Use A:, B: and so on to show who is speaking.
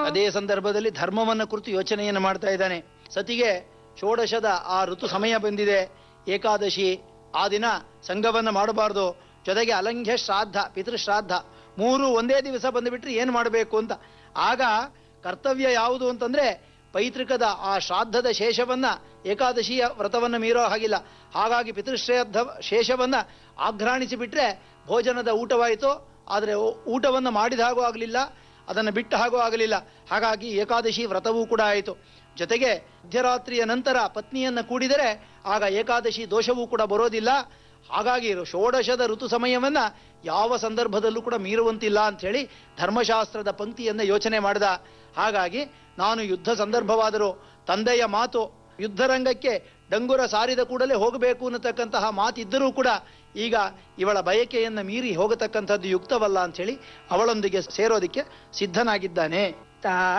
A: ಅದೇ ಸಂದರ್ಭದಲ್ಲಿ ಧರ್ಮವನ್ನ ಕುರಿತು ಯೋಚನೆಯನ್ನು ಮಾಡ್ತಾ ಇದ್ದಾನೆ ಸತಿಗೆ ಷೋಡಶದ ಆ ಋತು ಸಮಯ ಬಂದಿದೆ ಏಕಾದಶಿ ಆ ದಿನ ಸಂಘವನ್ನ ಮಾಡಬಾರ್ದು ಜೊತೆಗೆ ಅಲಂಘ್ಯ ಶ್ರಾದ್ದ ಪಿತೃಶ್ರಾದ್ದ ಮೂರು ಒಂದೇ ದಿವಸ ಬಂದುಬಿಟ್ರೆ ಏನು ಮಾಡಬೇಕು ಅಂತ ಆಗ ಕರ್ತವ್ಯ ಯಾವುದು ಅಂತಂದ್ರೆ ಪೈತೃಕದ ಆ ಶ್ರಾದ್ದದ ಶೇಷವನ್ನ ಏಕಾದಶಿಯ ವ್ರತವನ್ನ ಮೀರೋ ಹಾಗಿಲ್ಲ ಹಾಗಾಗಿ ಪಿತೃಶ್ರಾದ್ದ ಶೇಷವನ್ನ ಆಘ್ರಾಣಿಸಿ ಬಿಟ್ರೆ ಭೋಜನದ ಊಟವಾಯಿತು ಆದರೆ ಊಟವನ್ನ ಮಾಡಿದ ಹಾಗೂ ಆಗಲಿಲ್ಲ ಅದನ್ನು ಬಿಟ್ಟ ಹಾಗೂ ಆಗಲಿಲ್ಲ ಹಾಗಾಗಿ ಏಕಾದಶಿ ವ್ರತವೂ ಕೂಡ ಆಯಿತು ಜೊತೆಗೆ ಮಧ್ಯರಾತ್ರಿಯ ನಂತರ ಪತ್ನಿಯನ್ನ ಕೂಡಿದರೆ ಆಗ ಏಕಾದಶಿ ದೋಷವೂ ಕೂಡ ಬರೋದಿಲ್ಲ ಹಾಗಾಗಿ ಷೋಡಶದ ಋತು ಸಮಯವನ್ನ ಯಾವ ಸಂದರ್ಭದಲ್ಲೂ ಕೂಡ ಮೀರುವಂತಿಲ್ಲ ಅಂತ ಹೇಳಿ ಧರ್ಮಶಾಸ್ತ್ರದ ಪಂಕ್ತಿಯನ್ನ ಯೋಚನೆ ಮಾಡಿದ ಹಾಗಾಗಿ ನಾನು ಯುದ್ಧ ಸಂದರ್ಭವಾದರೂ ತಂದೆಯ ಮಾತು ಯುದ್ಧರಂಗಕ್ಕೆ ಡಂಗುರ ಸಾರಿದ ಕೂಡಲೇ ಹೋಗಬೇಕು ಅನ್ನತಕ್ಕಂತಹ ಮಾತಿದ್ದರೂ ಕೂಡ ಈಗ ಇವಳ ಬಯಕೆಯನ್ನ ಮೀರಿ ಹೋಗತಕ್ಕಂಥದ್ದು ಯುಕ್ತವಲ್ಲ ಅಂತ ಹೇಳಿ ಅವಳೊಂದಿಗೆ ಸೇರೋದಕ್ಕೆ ಸಿದ್ಧನಾಗಿದ್ದಾನೆ
B: ತಾ